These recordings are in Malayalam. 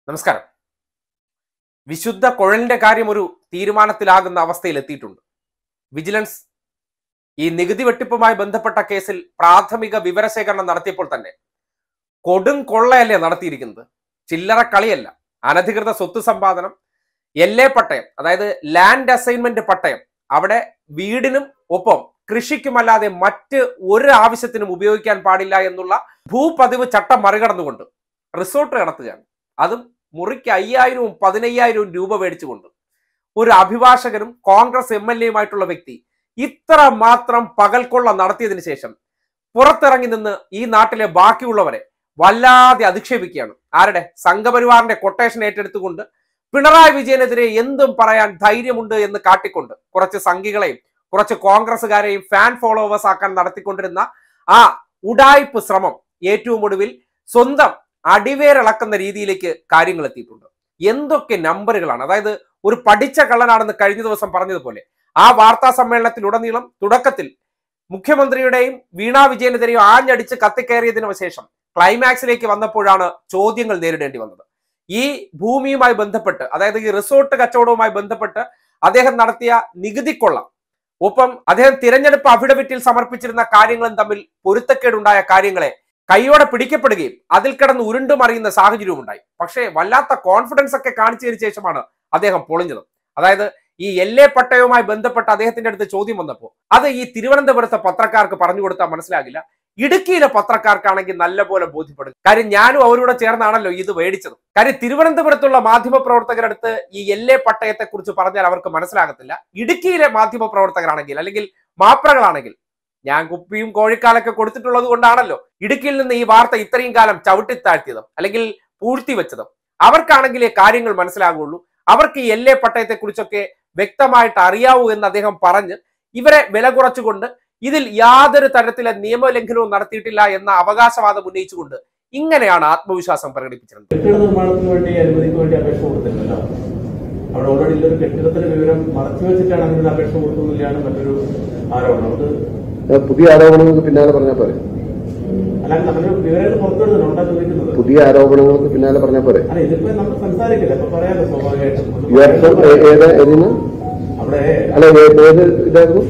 നമസ്കാരം വിശുദ്ധ കുഴലിന്റെ കാര്യം ഒരു തീരുമാനത്തിലാകുന്ന അവസ്ഥയിൽ എത്തിയിട്ടുണ്ട് വിജിലൻസ് ഈ നികുതി വെട്ടിപ്പുമായി ബന്ധപ്പെട്ട കേസിൽ പ്രാഥമിക വിവരശേഖരണം നടത്തിയപ്പോൾ തന്നെ കൊടും കൊള്ളയല്ലേ നടത്തിയിരിക്കുന്നത് ചില്ലറ കളിയല്ല അനധികൃത സ്വത്ത് സമ്പാദനം എൽ എ പട്ടയം അതായത് ലാൻഡ് അസൈൻമെന്റ് പട്ടയം അവിടെ വീടിനും ഒപ്പം കൃഷിക്കുമല്ലാതെ മറ്റ് ഒരു ആവശ്യത്തിനും ഉപയോഗിക്കാൻ പാടില്ല എന്നുള്ള ഭൂപതിവ് ചട്ടം മറികടന്നുകൊണ്ട് റിസോർട്ട് നടത്തുകയാണ് അതും മുറിക്ക് അയ്യായിരവും പതിനയ്യായിരവും രൂപ മേടിച്ചുകൊണ്ട് ഒരു അഭിഭാഷകനും കോൺഗ്രസ് എം എൽ എയുമായിട്ടുള്ള വ്യക്തി ഇത്ര മാത്രം പകൽക്കൊള്ള നടത്തിയതിനു ശേഷം പുറത്തിറങ്ങി നിന്ന് ഈ നാട്ടിലെ ബാക്കിയുള്ളവരെ വല്ലാതെ അധിക്ഷേപിക്കുകയാണ് ആരുടെ സംഘപരിവാറിന്റെ കൊട്ടേഷൻ ഏറ്റെടുത്തുകൊണ്ട് പിണറായി വിജയനെതിരെ എന്തും പറയാൻ ധൈര്യമുണ്ട് എന്ന് കാട്ടിക്കൊണ്ട് കുറച്ച് സംഘികളെയും കുറച്ച് കോൺഗ്രസ്സുകാരെയും ഫാൻ ഫോളോവേഴ്സ് ആക്കാൻ നടത്തിക്കൊണ്ടിരുന്ന ആ ഉടായ്പ് ശ്രമം ഏറ്റവും ഒടുവിൽ സ്വന്തം അടിവേരിളക്കുന്ന രീതിയിലേക്ക് കാര്യങ്ങൾ എത്തിയിട്ടുണ്ട് എന്തൊക്കെ നമ്പറുകളാണ് അതായത് ഒരു പഠിച്ച കള്ളനാണെന്ന് കഴിഞ്ഞ ദിവസം പറഞ്ഞതുപോലെ ആ വാർത്താ സമ്മേളനത്തിലുടനീളം തുടക്കത്തിൽ മുഖ്യമന്ത്രിയുടെയും വീണാ വിജയനെതിരെയും ആഞ്ഞടിച്ച് കത്തിക്കയറിയതിനു ശേഷം ക്ലൈമാക്സിലേക്ക് വന്നപ്പോഴാണ് ചോദ്യങ്ങൾ നേരിടേണ്ടി വന്നത് ഈ ഭൂമിയുമായി ബന്ധപ്പെട്ട് അതായത് ഈ റിസോർട്ട് കച്ചവടവുമായി ബന്ധപ്പെട്ട് അദ്ദേഹം നടത്തിയ നികുതിക്കൊള്ള ഒപ്പം അദ്ദേഹം തിരഞ്ഞെടുപ്പ് അഫിഡവിറ്റിൽ സമർപ്പിച്ചിരുന്ന കാര്യങ്ങളും തമ്മിൽ പൊരുത്തക്കേടുണ്ടായ കാര്യങ്ങളെ കൈയോടെ പിടിക്കപ്പെടുകയും അതിൽ കിടന്ന് ഉരുണ്ടുമറിയുന്ന സാഹചര്യവും ഉണ്ടായി പക്ഷേ വല്ലാത്ത കോൺഫിഡൻസ് ഒക്കെ കാണിച്ചതിന് ശേഷമാണ് അദ്ദേഹം പൊളിഞ്ഞത് അതായത് ഈ എൽ എ പട്ടയവുമായി ബന്ധപ്പെട്ട് അദ്ദേഹത്തിന്റെ അടുത്ത് ചോദ്യം വന്നപ്പോൾ അത് ഈ തിരുവനന്തപുരത്തെ പത്രക്കാർക്ക് പറഞ്ഞു കൊടുത്താൽ മനസ്സിലാകില്ല ഇടുക്കിയിലെ പത്രക്കാർക്കാണെങ്കിൽ നല്ലപോലെ ബോധ്യപ്പെടും കാര്യം ഞാനും അവരോട് ചേർന്നാണല്ലോ ഇത് മേടിച്ചത് കാര്യം തിരുവനന്തപുരത്തുള്ള മാധ്യമ പ്രവർത്തകരടുത്ത് ഈ എൽ എ പട്ടയത്തെ കുറിച്ച് പറഞ്ഞാൽ അവർക്ക് മനസ്സിലാകത്തില്ല ഇടുക്കിയിലെ മാധ്യമ പ്രവർത്തകരാണെങ്കിൽ അല്ലെങ്കിൽ മാപ്രകളാണെങ്കിൽ ഞാൻ കുപ്പിയും കോഴിക്കാലൊക്കെ കൊടുത്തിട്ടുള്ളത് കൊണ്ടാണല്ലോ ഇടുക്കിയിൽ നിന്ന് ഈ വാർത്ത ഇത്രയും കാലം ചവിട്ടിത്താഴ്ത്തിയതും അല്ലെങ്കിൽ പൂഴ്ത്തി വെച്ചതും അവർക്കാണെങ്കിലേ കാര്യങ്ങൾ മനസ്സിലാകുള്ളൂ അവർക്ക് ഈ എൽ എ പട്ടയത്തെ കുറിച്ചൊക്കെ വ്യക്തമായിട്ട് അറിയാവൂ എന്ന് അദ്ദേഹം പറഞ്ഞ് ഇവരെ വില കുറച്ചുകൊണ്ട് ഇതിൽ യാതൊരു തരത്തിലെ നിയമലംഘനവും നടത്തിയിട്ടില്ല എന്ന അവകാശവാദം ഉന്നയിച്ചുകൊണ്ട് ഇങ്ങനെയാണ് ആത്മവിശ്വാസം പ്രകടിപ്പിച്ചിരുന്നത് കെട്ടിട നിർമ്മാണത്തിന് വേണ്ടി അനുമതിക്ക് വേണ്ടി അപേക്ഷ കൊടുത്തിട്ടുണ്ടല്ലോ അവിടെ ഓൾറെഡി ഒരു കെട്ടിടത്തിന്റെ വിവരം മറച്ചു വെച്ചിട്ടാണ് അങ്ങനെ ഒരു അപേക്ഷ കൊടുക്കുന്നില്ലാണ് മറ്റൊരു ആരോപണം അത് അത് പുതിയ ആരോപണങ്ങൾക്ക് പിന്നാലെ പറഞ്ഞാൽ പോരെ അല്ലാതെ നമ്മുടെ വിവരങ്ങൾ പുറത്തുവിടുന്നുണ്ട് ഉണ്ടാ ചോദിക്കുന്നത് പുതിയ ആരോപണങ്ങൾക്ക് പിന്നാലെ പറഞ്ഞാൽ പോരെ അല്ല ഇതിപ്പോ നമ്മൾ സംസാരിക്കില്ല അപ്പൊ പറയാമല്ലോ സ്വാഭാവികമായിട്ടും യു ആർ ഫ്രം ഏത് ഏതിന് അവിടെ അല്ല ഏ- ഏത് ഇതായിരുന്നു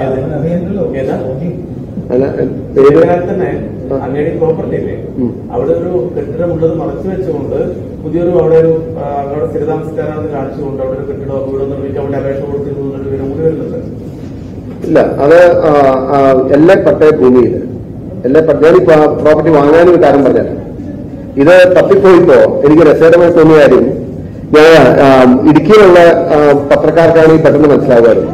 ഏത്? ഏതാ അല്ല ഏത് ഇതിനകത്ത് തന്നെ അങ്ങയുടെ പ്രോപ്പർട്ടി ഇല്ലേ ഉം. അവിടെ ഒരു കെട്ടിടമുള്ളത് മറച്ചു വെച്ചുകൊണ്ട് പുതിയൊരു അവിടെ ഒരു ആ, അവിടെ സ്ഥിരതാമസക്കാരാണെന്ന് കാണിച്ചുകൊണ്ട് അവിടെ ഒരു കെട്ടിടം വീട് നിർമ്മിക്കാൻ വേണ്ടി അപേക്ഷ കൊടുത്തിരുന്നു എന്നൊരു വിവരം കൂടി വരുന്നുണ്ട് ഇല്ല അത് ആ, ആ, എല്ലാ പട്ടയ ഭൂമിയിൽ എല്ലാ പട്ട- ഞാൻ ഈ പ്രോപ്പർട്ടി വാങ്ങാനും ഒരു കാര്യം പറഞ്ഞാൽ ഇത് തപ്പിപ്പോയിപ്പോ എനിക്ക് രസകരമായി തോന്നിയ കാര്യം ഞാൻ ആ, ഇടുക്കിയിലുള്ള ആ, പത്രക്കാർക്കാണ് ഈ പെട്ടെന്ന് മനസ്സിലാവുമായിരുന്നു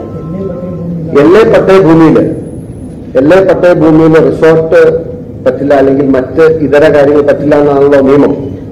എല്ലാ പട്ടയ ഭൂമിയിൽ എല്ലാ പട്ടയ ഭൂമിയിൽ റിസോർട്ട് പറ്റില്ല അല്ലെങ്കിൽ മറ്റ് ഇതര കാര്യങ്ങൾ പറ്റില്ല എന്നാണല്ലോ നിയമം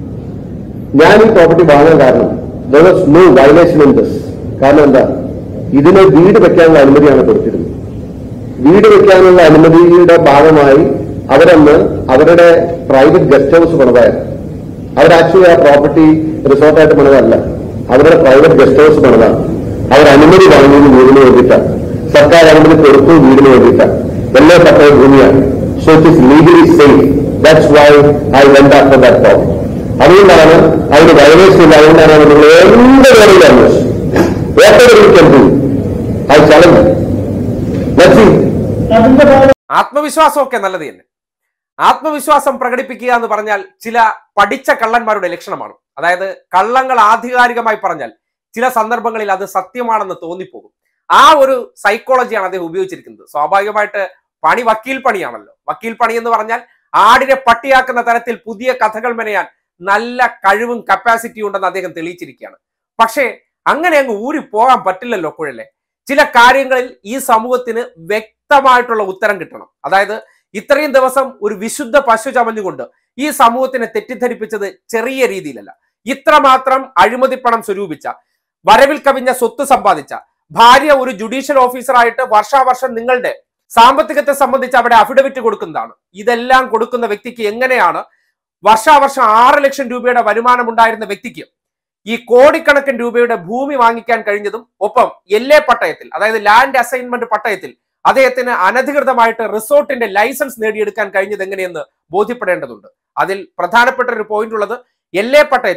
ഞാൻ ഈ പ്രോപ്പർട്ടി വാങ്ങാൻ കാരണം there was no violation in this കാരണം എന്താ ഇതിന് വീട് വെക്കാനുള്ള അനുമതിയാണ് കൊടുത്തിരുന്നത് വീട് വെക്കാനുള്ള അനുമതിയുടെ ഭാഗമായി അവരന്ന് അവരുടെ പ്രൈവറ്റ് ഗസ്റ്റ് ഹൗസ് പണിതായിരുന്നു അവർ ആക്ച്വലി ആ പ്രോപ്പർട്ടി റിസോർട്ടായിട്ട് പണിതല്ല അവരുടെ പ്രൈവറ്റ് ഗസ്റ്റ് ഹൗസ് പണിതാണ് അവർ അനുമതി വാങ്ങിയത് വീടിന് വേണ്ടിയിട്ടാണ് സർക്കാർ അനുമതി കൊടുത്തു വീടിന് വേണ്ടിയിട്ടാണ് എല്ലാ പട്ടയ ഭൂമിയാണ് so it is legally safe that's why I went after that property അതുകൊണ്ടാണ് അതിന് വയലേഷൻ ഇല്ല അതുകൊണ്ടാണ് നിങ്ങൾ എന്ത് വേണമെങ്കിലും അന്വേഷിച്ചു whatever you can do I challenge you. Let's see. ആത്മവിശ്വാസമൊക്കെ നല്ലത് തന്നെ ആത്മവിശ്വാസം പ്രകടിപ്പിക്കുക എന്ന് പറഞ്ഞാൽ ചില പഠിച്ച കള്ളന്മാരുടെ ലക്ഷണമാണ് അതായത് കള്ളങ്ങൾ ആധികാരികമായി പറഞ്ഞാൽ ചില സന്ദർഭങ്ങളിൽ അത് സത്യമാണെന്ന് തോന്നിപ്പോകും ആ ഒരു സൈക്കോളജിയാണ് അദ്ദേഹം ഉപയോഗിച്ചിരിക്കുന്നത് സ്വാഭാവികമായിട്ട് പണി വക്കീൽ പണിയാണല്ലോ വക്കീൽ പണി എന്ന് പറഞ്ഞാൽ ആടിനെ പട്ടിയാക്കുന്ന തരത്തിൽ പുതിയ കഥകൾ മെനയാൻ നല്ല കഴിവും കപ്പാസിറ്റിയും ഉണ്ടെന്ന് അദ്ദേഹം തെളിയിച്ചിരിക്കുകയാണ് പക്ഷേ അങ്ങനെ അങ്ങ് ഊരി പോകാൻ പറ്റില്ലല്ലോ കുഴലെ ചില കാര്യങ്ങളിൽ ഈ സമൂഹത്തിന് വ്യക്തമായിട്ടുള്ള ഉത്തരം കിട്ടണം അതായത് ഇത്രയും ദിവസം ഒരു വിശുദ്ധ പശു ചമഞ്ഞുകൊണ്ട് ഈ സമൂഹത്തിനെ തെറ്റിദ്ധരിപ്പിച്ചത് ചെറിയ രീതിയിലല്ല ഇത്രമാത്രം അഴിമതിപ്പണം സ്വരൂപിച്ച വരവിൽ കവിഞ്ഞ സ്വത്ത് സമ്പാദിച്ച ഭാര്യ ഒരു ജുഡീഷ്യൽ ഓഫീസറായിട്ട് വർഷാവർഷം നിങ്ങളുടെ സാമ്പത്തികത്തെ സംബന്ധിച്ച് അവിടെ അഫിഡവിറ്റ് കൊടുക്കുന്നതാണ് ഇതെല്ലാം കൊടുക്കുന്ന വ്യക്തിക്ക് എങ്ങനെയാണ് വർഷാവർഷം ആറ് ലക്ഷം രൂപയുടെ വരുമാനം ഉണ്ടായിരുന്ന വ്യക്തിക്ക് ഈ കോടിക്കണക്കിന് രൂപയുടെ ഭൂമി വാങ്ങിക്കാൻ കഴിഞ്ഞതും ഒപ്പം എൽ എ പട്ടയത്തിൽ അതായത് ലാൻഡ് അസൈൻമെന്റ് പട്ടയത്തിൽ അദ്ദേഹത്തിന് അനധികൃതമായിട്ട് റിസോർട്ടിന്റെ ലൈസൻസ് നേടിയെടുക്കാൻ കഴിഞ്ഞത് എങ്ങനെയെന്ന് ബോധ്യപ്പെടേണ്ടതുണ്ട് അതിൽ പ്രധാനപ്പെട്ട ഒരു പോയിന്റ് ഉള്ളത് എൽ എ പട്ടയത്തിൽ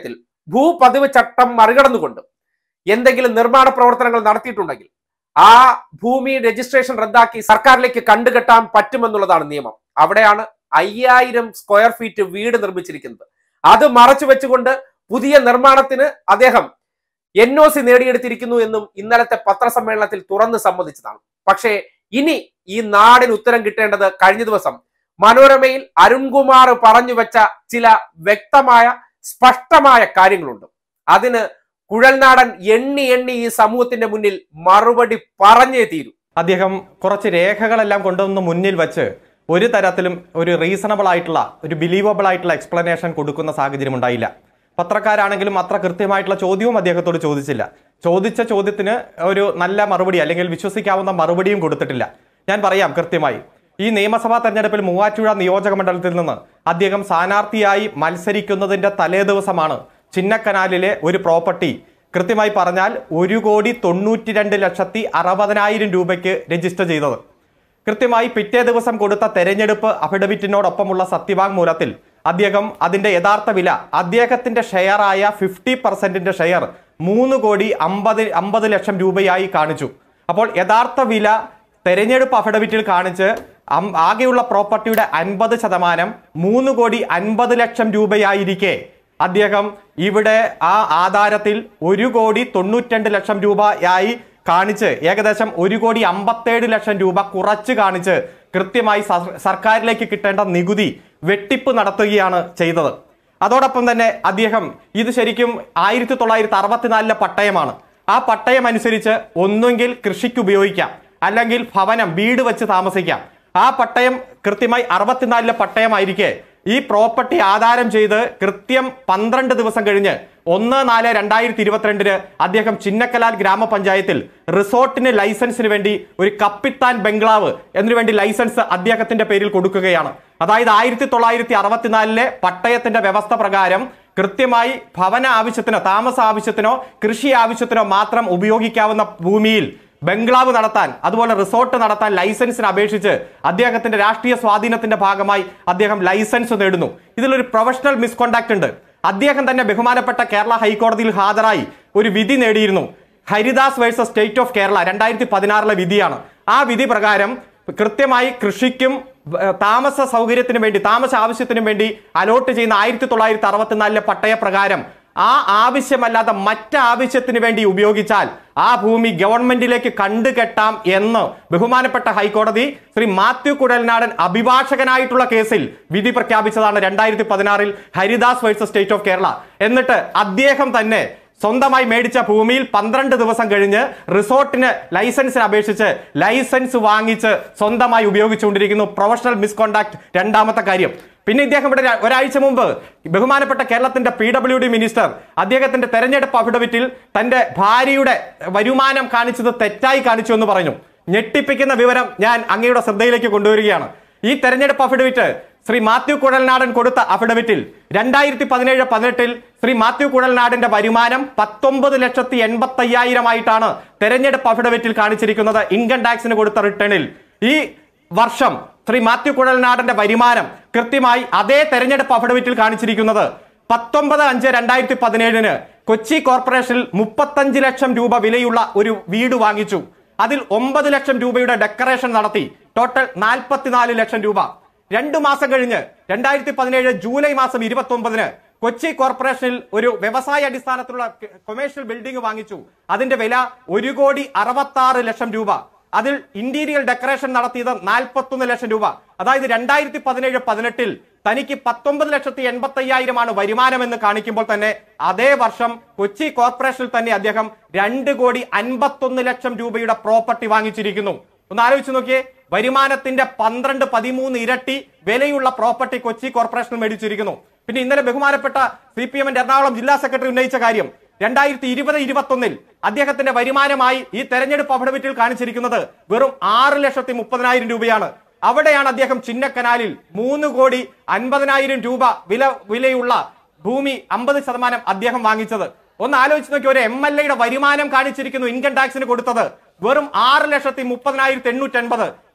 ഭൂപതിവ് ചട്ടം മറികടന്നുകൊണ്ട് എന്തെങ്കിലും നിർമ്മാണ പ്രവർത്തനങ്ങൾ നടത്തിയിട്ടുണ്ടെങ്കിൽ ആ ഭൂമി രജിസ്ട്രേഷൻ റദ്ദാക്കി സർക്കാരിലേക്ക് കണ്ടുകെട്ടാൻ പറ്റുമെന്നുള്ളതാണ് നിയമം അവിടെയാണ് അയ്യായിരം സ്ക്വയർ ഫീറ്റ് വീട് നിർമ്മിച്ചിരിക്കുന്നത് അത് മറച്ചു വെച്ചുകൊണ്ട് പുതിയ നിർമ്മാണത്തിന് അദ്ദേഹം എൻ ഒ സി നേടിയെടുത്തിരിക്കുന്നു എന്നും ഇന്നലത്തെ പത്രസമ്മേളനത്തിൽ തുറന്ന് സമ്മതിച്ചതാണ് പക്ഷേ ഇനി ഈ നാടിന് ഉത്തരം കിട്ടേണ്ടത് കഴിഞ്ഞ ദിവസം മനോരമയിൽ അരുൺകുമാർ പറഞ്ഞു വെച്ച ചില വ്യക്തമായ സ്പഷ്ടമായ കാര്യങ്ങളുണ്ട് അതിന് കുഴൽനാടൻ എണ്ണി എണ്ണി ഈ സമൂഹത്തിന്റെ മുന്നിൽ മറുപടി പറഞ്ഞേ തീരൂ അദ്ദേഹം കുറച്ച് രേഖകളെല്ലാം കൊണ്ടുവന്ന് മുന്നിൽ വെച്ച് ഒരു തരത്തിലും ഒരു റീസണബിൾ ആയിട്ടുള്ള ഒരു ബിലീവബിൾ ആയിട്ടുള്ള എക്സ്പ്ലനേഷൻ കൊടുക്കുന്ന സാഹചര്യം ഉണ്ടായില്ല പത്രക്കാരാണെങ്കിലും അത്ര കൃത്യമായിട്ടുള്ള ചോദ്യവും അദ്ദേഹത്തോട് ചോദിച്ചില്ല ചോദിച്ച ചോദ്യത്തിന് ഒരു നല്ല മറുപടി അല്ലെങ്കിൽ വിശ്വസിക്കാവുന്ന മറുപടിയും കൊടുത്തിട്ടില്ല ഞാൻ പറയാം കൃത്യമായി ഈ നിയമസഭാ തെരഞ്ഞെടുപ്പിൽ മൂവാറ്റുപുഴ നിയോജക മണ്ഡലത്തിൽ നിന്ന് അദ്ദേഹം സ്ഥാനാർത്ഥിയായി മത്സരിക്കുന്നതിന്റെ തലേ ദിവസമാണ് ചിന്നക്കനാലിലെ ഒരു പ്രോപ്പർട്ടി കൃത്യമായി പറഞ്ഞാൽ ഒരു കോടി തൊണ്ണൂറ്റി രണ്ട് ലക്ഷത്തി അറുപതിനായിരം രൂപയ്ക്ക് രജിസ്റ്റർ ചെയ്തത് കൃത്യമായി പിറ്റേ ദിവസം കൊടുത്ത തെരഞ്ഞെടുപ്പ് അഫിഡവിറ്റിനോടൊപ്പമുള്ള സത്യവാങ്മൂലത്തിൽ അദ്ദേഹം അതിന്റെ യഥാർത്ഥ വില അദ്ദേഹത്തിന്റെ ഷെയറായ ഫിഫ്റ്റി പെർസെന്റിന്റെ ഷെയർ മൂന്ന് കോടി അമ്പത് അമ്പത് ലക്ഷം രൂപയായി കാണിച്ചു അപ്പോൾ യഥാർത്ഥ വില തെരഞ്ഞെടുപ്പ് അഫിഡവിറ്റിൽ കാണിച്ച് അം- ആകെയുള്ള പ്രോപ്പർട്ടിയുടെ അൻപത് ശതമാനം മൂന്ന് കോടി അൻപത് ലക്ഷം രൂപയായിരിക്കെ അദ്ദേഹം ഇവിടെ ആ ആധാരത്തിൽ ഒരു കോടി തൊണ്ണൂറ്റിരണ്ട് ലക്ഷം രൂപയായി കാണിച്ച് ഏകദേശം ഒരു കോടി അമ്പത്തേഴ് ലക്ഷം രൂപ കുറച്ച് കാണിച്ച് കൃത്യമായി സർ- സർക്കാരിലേക്ക് കിട്ടേണ്ട നികുതി വെട്ടിപ്പ് നടത്തുകയാണ് ചെയ്തത് അതോടൊപ്പം തന്നെ അദ്ദേഹം ഇത് ശരിക്കും ആയിരത്തി തൊള്ളായിരത്തി അറുപത്തിനാലിലെ പട്ടയമാണ് ആ പട്ടയം അനുസരിച്ച് ഒന്നുകിൽ കൃഷിക്ക് ഉപയോഗിക്കാം അല്ലെങ്കിൽ ഭവനം വീട് വെച്ച് താമസിക്കാം ആ പട്ടയം കൃത്യമായി അറുപത്തിനാലിലെ പട്ടയമായിരിക്കെ ഈ പ്രോപ്പർട്ടി ആധാരം ചെയ്ത് കൃത്യം പന്ത്രണ്ട് ദിവസം കഴിഞ്ഞ് ഒന്ന് നാല് രണ്ടായിരത്തി ഇരുപത്തിരണ്ടിന് അദ്ദേഹം ചിന്നക്കലാൽ ഗ്രാമപഞ്ചായത്തിൽ റിസോർട്ടിന് ലൈസൻസിന് വേണ്ടി ഒരു കപ്പിത്താൻ ബംഗ്ലാവ് എന്നതിനു വേണ്ടി ലൈസൻസ് അദ്ദേഹത്തിന്റെ പേരിൽ കൊടുക്കുകയാണ് അതായത് ആയിരത്തി തൊള്ളായിരത്തി അറുപത്തിനാലിലെ പട്ടയത്തിന്റെ വ്യവസ്ഥ പ്രകാരം കൃത്യമായി ഭവന ആവശ്യത്തിനോ താമസ ആവശ്യത്തിനോ കൃഷി ആവശ്യത്തിനോ മാത്രം ഉപയോഗിക്കാവുന്ന ഭൂമിയിൽ ബംഗ്ലാവ് നടത്താൻ അതുപോലെ റിസോർട്ട് നടത്താൻ ലൈസൻസിന് അപേക്ഷിച്ച് അദ്ദേഹത്തിന്റെ രാഷ്ട്രീയ സ്വാധീനത്തിന്റെ ഭാഗമായി അദ്ദേഹം ലൈസൻസ് നേടുന്നു ഇതിലൊരു പ്രൊഫഷണൽ മിസ്കോണ്ടാക്ട് ഉണ്ട് അദ്ദേഹം തന്നെ ബഹുമാനപ്പെട്ട കേരള ഹൈക്കോടതിയിൽ ഹാജരായി ഒരു വിധി നേടിയിരുന്നു Haridas versus state of Kerala രണ്ടായിരത്തി പതിനാറിലെ വിധിയാണ് ആ വിധി പ്രകാരം കൃത്യമായി കൃഷിക്കും ഏർ, താമസ സൗകര്യത്തിനും വേണ്ടി താമസ ആവശ്യത്തിനും വേണ്ടി അലോട്ട് ചെയ്യുന്ന ആയിരത്തി തൊള്ളായിരത്തി അറുപത്തിനാലിലെ പട്ടയപ്രകാരം ആ ആവശ്യമല്ലാതെ മറ്റാവശ്യത്തിന് വേണ്ടി ഉപയോഗിച്ചാൽ ആ ഭൂമി ഗവൺമെന്റിലേക്ക് കണ്ടുകെട്ടാം എന്ന് ബഹുമാനപ്പെട്ട ഹൈക്കോടതി ശ്രീ മാത്യു കുഴൽനാടൻ അഭിഭാഷകനായിട്ടുള്ള കേസിൽ വിധി പ്രഖ്യാപിച്ചതാണ് രണ്ടായിരത്തി പതിനാറിൽ Haridas versus state of Kerala എന്നിട്ട് അദ്ദേഹം തന്നെ സ്വന്തമായി മേടിച്ച ഭൂമിയിൽ പന്ത്രണ്ട് ദിവസം കഴിഞ്ഞ് റിസോർട്ടിന് ലൈസൻസിന് അപേക്ഷിച്ച് ലൈസൻസ് വാങ്ങിച്ച് സ്വന്തമായി ഉപയോഗിച്ചുകൊണ്ടിരിക്കുന്നു പ്രൊഫഷണൽ മിസ്കോണ്ടാക്ട് രണ്ടാമത്തെ കാര്യം പിന്നെ ഇദ്ദേഹം ഇവിടെ ര- ഒരാഴ്ച മുമ്പ് ബഹുമാനപ്പെട്ട കേരളത്തിന്റെ പി ഡബ്ല്യു ഡി മിനിസ്റ്റർ അദ്ദേഹത്തിന്റെ തെരഞ്ഞെടുപ്പ് അഫിഡവിറ്റിൽ തന്റെ ഭാര്യയുടെ വരുമാനം കാണിച്ചത് തെറ്റായി കാണിച്ചു എന്ന് പറഞ്ഞു ഞെട്ടിപ്പിക്കുന്ന വിവരം ഞാൻ അങ്ങയുടെ ശ്രദ്ധയിലേക്ക് കൊണ്ടുവരികയാണ് ഈ തെരഞ്ഞെടുപ്പ് അഫിഡവിറ്റ് ശ്രീ മാത്യു കുഴൽനാടൻ കൊടുത്ത അഫിഡവിറ്റിൽ രണ്ടായിരത്തി പതിനേഴ് പതിനെട്ടിൽ ശ്രീ മാത്യു കുഴൽനാടിന്റെ വരുമാനം പത്തൊമ്പത് ലക്ഷത്തി എൺപത്തി അയ്യായിരമായിട്ടാണ് തെരഞ്ഞെടുപ്പ് അഫിഡവിറ്റിൽ കാണിച്ചിരിക്കുന്നത് ഇൻകം ടാക്സിന് കൊടുത്ത റിട്ടേണിൽ ഈ വർഷം ശ്രീ മാത്യു കുഴൽനാടന്റെ വരുമാനം കൃത്യമായി അതേ തെരഞ്ഞെടുപ്പ് അഫിഡവിറ്റിൽ കാണിച്ചിരിക്കുന്നത് പത്തൊമ്പത് അഞ്ച് രണ്ടായിരത്തി പതിനേഴിന് കൊച്ചി കോർപ്പറേഷനിൽ മുപ്പത്തഞ്ച് ലക്ഷം രൂപ വിലയുള്ള ഒരു വീട് വാങ്ങിച്ചു അതിൽ ഒമ്പത് ലക്ഷം രൂപയുടെ ഡെക്കറേഷൻ നടത്തി ടോട്ടൽ നാൽപ്പത്തിനാല് ലക്ഷം രൂപ രണ്ടു മാസം കഴിഞ്ഞ് രണ്ടായിരത്തി പതിനേഴ് ജൂലൈ മാസം ഇരുപത്തി ഒമ്പതിന് കൊച്ചി കോർപ്പറേഷനിൽ ഒരു വ്യവസായ അടിസ്ഥാനത്തിലുള്ള കൊമേഴ്ഷ്യൽ ബിൽഡിംഗ് വാങ്ങിച്ചു അതിന്റെ വില ഒരു കോടി അറുപത്തി ആറ് ലക്ഷം രൂപ അതിൽ ഇന്റീരിയർ ഡെക്കറേഷൻ നടത്തിയത് നാൽപ്പത്തൊന്ന് ലക്ഷം രൂപ അതായത് രണ്ടായിരത്തി പതിനേഴ് പതിനെട്ടിൽ തനിക്ക് പത്തൊമ്പത് ലക്ഷത്തി എൺപത്തി അയ്യായിരമാണ് വരുമാനമെന്ന് കാണിക്കുമ്പോൾ തന്നെ അതേ വർഷം കൊച്ചി കോർപ്പറേഷനിൽ തന്നെ അദ്ദേഹം രണ്ട് കോടി അൻപത്തൊന്ന് ലക്ഷം രൂപയുടെ പ്രോപ്പർട്ടി വാങ്ങിച്ചിരിക്കുന്നു ഒന്ന് ആലോചിച്ച് നോക്കിയേ വരുമാനത്തിന്റെ പന്ത്രണ്ട് പതിമൂന്ന് ഇരട്ടി വിലയുള്ള പ്രോപ്പർട്ടി കൊച്ചി കോർപ്പറേഷൻ മേടിച്ചിരിക്കുന്നു പിന്നെ ഇന്നലെ ബഹുമാനപ്പെട്ട സി പി എമ്മിന്റെ എറണാകുളം ജില്ലാ സെക്രട്ടറി ഉന്നയിച്ച കാര്യം രണ്ടായിരത്തി ഇരുപത് ഇരുപത്തൊന്നിൽ അദ്ദേഹത്തിന്റെ വരുമാനമായി ഈ തെരഞ്ഞെടുപ്പ് അഫിഡവിറ്റിൽ കാണിച്ചിരിക്കുന്നത് വെറും ആറ് ലക്ഷത്തി മുപ്പതിനായിരം രൂപയാണ് അവിടെയാണ് അദ്ദേഹം ചിന്നക്കനാലിൽ മൂന്ന് കോടി അൻപതിനായിരം രൂപ വില വിലയുള്ള ഭൂമി അമ്പത് ശതമാനം അദ്ദേഹം വാങ്ങിച്ചത് ഒന്ന് ആലോചിച്ച് നോക്കി ഒരു എം എൽ എയുടെ വരുമാനം കാണിച്ചിരിക്കുന്നു ഇൻകം ടാക്സിന് കൊടുത്തത് വെറും ആറ് ലക്ഷത്തി മുപ്പതിനായിരത്തി എണ്ണൂറ്റി എൺപത്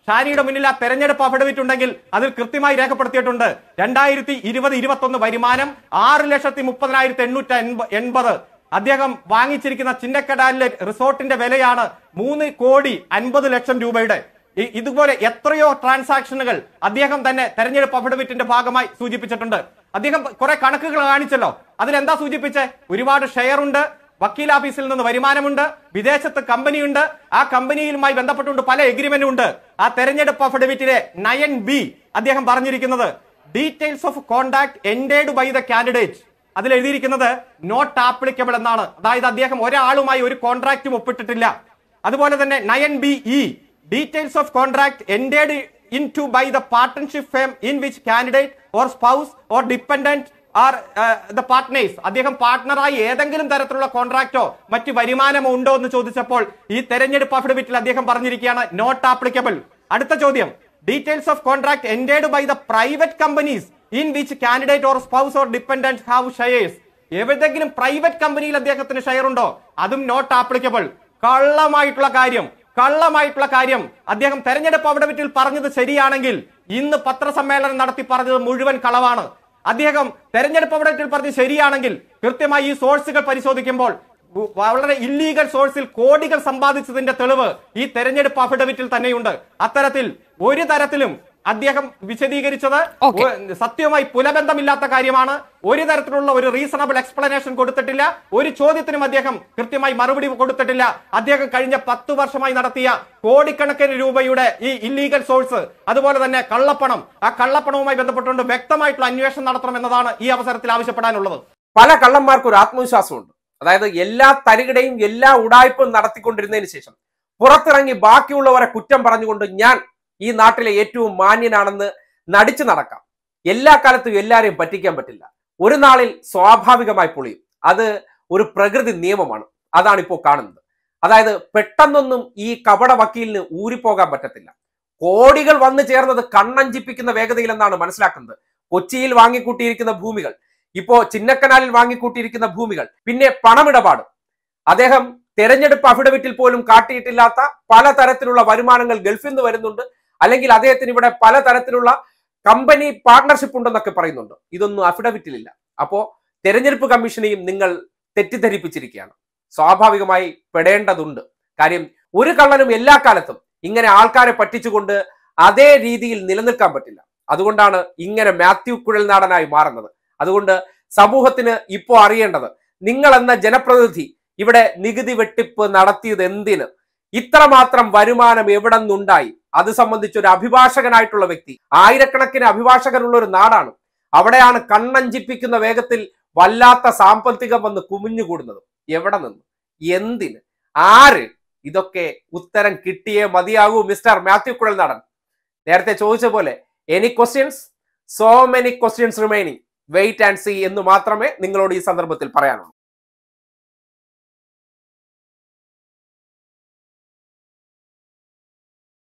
ഷാനിയുടെ മുന്നിൽ ആ തെരഞ്ഞെടുപ്പ് അഫിഡവിറ്റ് ഉണ്ടെങ്കിൽ അതിൽ കൃത്യമായി രേഖപ്പെടുത്തിയിട്ടുണ്ട് രണ്ടായിരത്തി ഇരുപത് ഇരുപത്തി ഒന്ന് വരുമാനം ആറ് ലക്ഷത്തി മുപ്പതിനായിരത്തി എണ്ണൂറ്റി എൺപത് അദ്ദേഹം വാങ്ങിച്ചിരിക്കുന്ന ചിന്നക്കടാലിലെ റിസോർട്ടിന്റെ വിലയാണ് മൂന്ന് കോടി അൻപത് ലക്ഷം രൂപയുടെ ഇ- ഇതുപോലെ എത്രയോ ട്രാൻസാക്ഷനുകൾ അദ്ദേഹം തന്നെ തെരഞ്ഞെടുപ്പ് അഫിഡവിറ്റിന്റെ ഭാഗമായി സൂചിപ്പിച്ചിട്ടുണ്ട് അദ്ദേഹം കുറെ കണക്കുകൾ കാണിച്ചല്ലോ അതിലെന്താ സൂചിപ്പിച്ചേ ഒരുപാട് ഷെയർ ഉണ്ട് വക്കീൽ ഓഫീസിൽ നിന്ന് വരുമാനമുണ്ട് വിദേശത്ത് കമ്പനിയുണ്ട് ആ കമ്പനിയുമായി ബന്ധപ്പെട്ടുകൊണ്ട് പല എഗ്രിമെന്റും ഉണ്ട് ആ തെരഞ്ഞെടുപ്പ് അഫിഡവിറ്റിലെ നയൻ ബി അദ്ദേഹം പറഞ്ഞിരിക്കുന്നത് details of contact entered by the candidate അതിൽ എഴുതിയിരിക്കുന്നത് നോട്ട് ആപ്ലിക്കബിൾ എന്നാണ് അതായത് അദ്ദേഹം ഒരാളുമായി ഒരു കോൺട്രാക്റ്റും ഒപ്പിട്ടിട്ടില്ല അതുപോലെ തന്നെ nine B E details of contract entered into by the partnership firm in which candidate or spouse or dependent are the partners അദ്ദേഹം പാർട്ട്ണറായി ഏതെങ്കിലും തരത്തിലുള്ള കോൺട്രാക്റ്റോ മറ്റ് വരുമാനമോ ഉണ്ടോ എന്ന് ചോദിച്ചപ്പോൾ ഈ തെരഞ്ഞെടുപ്പ് അഫിഡവിറ്റിൽ അദ്ദേഹം പറഞ്ഞിരിക്കുകയാണ് നോട്ട് ആപ്ലിക്കബിൾ അടുത്ത ചോദ്യം details of contract entered by the private companies in which candidate or spouse or dependent have shares ഏതെങ്കിലും പ്രൈവറ്റ് കമ്പനിയിൽ അദ്ദേഹത്തിന് ഷെയർ ഉണ്ടോ അതും നോട്ട് ആപ്ലിക്കബിൾ കള്ളമായിട്ടുള്ള കാര്യം കള്ളമായിട്ടുള്ള കാര്യം അദ്ദേഹം തെരഞ്ഞെടുപ്പ് അഫിഡവിറ്റിൽ പറഞ്ഞത് ശരിയാണെങ്കിൽ ഇന്ന് പത്രസമ്മേളനം നടത്തി പറഞ്ഞത് മുഴുവൻ കളവാണ് അദ്ദേഹം തെരഞ്ഞെടുപ്പ് അഫിഡവിറ്റിൽ പറഞ്ഞത് ശരിയാണെങ്കിൽ കൃത്യമായി ഈ സോഴ്സുകൾ പരിശോധിക്കുമ്പോൾ ഉ- വളരെ ഇല്ലീഗൽ സോഴ്സിൽ കോടികൾ സമ്പാദിച്ചതിന്റെ തെളിവ് ഈ തെരഞ്ഞെടുപ്പ് അഫിഡവിറ്റിൽ തന്നെയുണ്ട് അത്തരത്തിൽ ഒരു തരത്തിലും അദ്ദേഹം വിശദീകരിച്ചത് Okay. ഒ- സത്യവുമായി പുലബന്ധമില്ലാത്ത കാര്യമാണ് ഒരു തരത്തിലുള്ള ഒരു റീസണബിൾ എക്സ്പ്ലനേഷൻ കൊടുത്തിട്ടില്ല ഒരു ചോദ്യത്തിനും അദ്ദേഹം കൃത്യമായി മറുപടി കൊടുത്തിട്ടില്ല അദ്ദേഹം കഴിഞ്ഞ പത്ത് വർഷമായി നടത്തിയ കോടിക്കണക്കിന് രൂപയുടെ ഈ ഇല്ലീഗൽ സോഴ്സ് അതുപോലെ തന്നെ കള്ളപ്പണം ആ കള്ളപ്പണവുമായി ബന്ധപ്പെട്ടുകൊണ്ട് വ്യക്തമായിട്ടുള്ള അന്വേഷണം നടത്തണം എന്നതാണ് ഈ അവസരത്തിൽ ആവശ്യപ്പെടാനുള്ളത് പല കള്ളന്മാർക്കും ഒരു ആത്മവിശ്വാസമുണ്ട് അതായത് എല്ലാ തരികിടയും എല്ലാ ഉടായ്പും നടത്തിക്കൊണ്ടിരുന്നതിന് ശേഷം പുറത്തിറങ്ങി ബാക്കിയുള്ളവരെ കുറ്റം പറഞ്ഞുകൊണ്ട് ഞാൻ ഈ നാട്ടിലെ ഏറ്റവും മാന്യനാണെന്ന് നടിച്ചു നടക്കാം എല്ലാ കാലത്തും എല്ലാരെയും പറ്റിക്കാൻ പറ്റില്ല ഒരു നാളിൽ സ്വാഭാവികമായി പൊളിയും അത് ഒരു പ്രകൃതി നിയമമാണ് അതാണ് ഇപ്പോൾ കാണുന്നത് അതായത് പെട്ടെന്നൊന്നും ഈ കപട വക്കീലിന് ഊരിപ്പോകാൻ പറ്റത്തില്ല കോടികൾ വന്നു ചേർന്നത് കണ്ണഞ്ചിപ്പിക്കുന്ന വേഗതയിലെന്നാണ് മനസ്സിലാക്കുന്നത് കൊച്ചിയിൽ വാങ്ങിക്കൂട്ടിയിരിക്കുന്ന ഭൂമികൾ ഇപ്പോ ചിന്നക്കനാലിൽ വാങ്ങിക്കൂട്ടിയിരിക്കുന്ന ഭൂമികൾ പിന്നെ പണമിടപാട് അദ്ദേഹം തെരഞ്ഞെടുപ്പ് അഫിഡവിറ്റിൽ പോലും കാട്ടിയിട്ടില്ലാത്ത പലതരത്തിലുള്ള വരുമാനങ്ങൾ ഗൾഫിൽ നിന്ന് വരുന്നുണ്ട് അല്ലെങ്കിൽ അദ്ദേഹത്തിന് ഇവിടെ പലതരത്തിലുള്ള കമ്പനി പാർട്ണർഷിപ്പ് ഉണ്ടെന്നൊക്കെ പറയുന്നുണ്ട് ഇതൊന്നും അഫിഡവിറ്റിലില്ല അപ്പോ തെരഞ്ഞെടുപ്പ് കമ്മീഷനെയും നിങ്ങൾ തെറ്റിദ്ധരിപ്പിച്ചിരിക്കുകയാണ് സ്വാഭാവികമായി പെടേണ്ടതുണ്ട് കാര്യം ഒരു കള്ളനും എല്ലാ കാലത്തും ഇങ്ങനെ ആൾക്കാരെ പറ്റിച്ചുകൊണ്ട് അതേ രീതിയിൽ നിലനിൽക്കാൻ പറ്റില്ല അതുകൊണ്ടാണ് ഇങ്ങനെ മാത്യു കുഴൽനാടനായി മാറുന്നത് അതുകൊണ്ട് സമൂഹത്തിന് ഇപ്പോൾ അറിയേണ്ടത് നിങ്ങൾ എന്ന ജനപ്രതിനിധി ഇവിടെ നികുതി വെട്ടിപ്പ് നടത്തിയത് എന്തിന് ഇത്രമാത്രം വരുമാനം എവിടെ നിന്നുണ്ടായി അത് സംബന്ധിച്ച് ഒരു അഭിഭാഷകനായിട്ടുള്ള വ്യക്തി ആയിരക്കണക്കിന് അഭിഭാഷകരുള്ള ഒരു നാടാണ് അവിടെയാണ് കണ്ണഞ്ചിപ്പിക്കുന്ന വേഗത്തിൽ വല്ലാത്ത സാമ്പത്തികം വന്ന് കുമിഞ്ഞുകൂടുന്നത് എവിടെ നിന്ന് എന്തിന് ആര് ഇതൊക്കെ ഉത്തരം കിട്ടിയേ മതിയാകൂ മിസ്റ്റർ മാത്യു കുഴൽനാടൻ നേരത്തെ ചോദിച്ച പോലെ any questions so many questions remaining wait and see എന്ന് മാത്രമേ നിങ്ങളോട് ഈ സന്ദർഭത്തിൽ പറയാനുള്ളൂ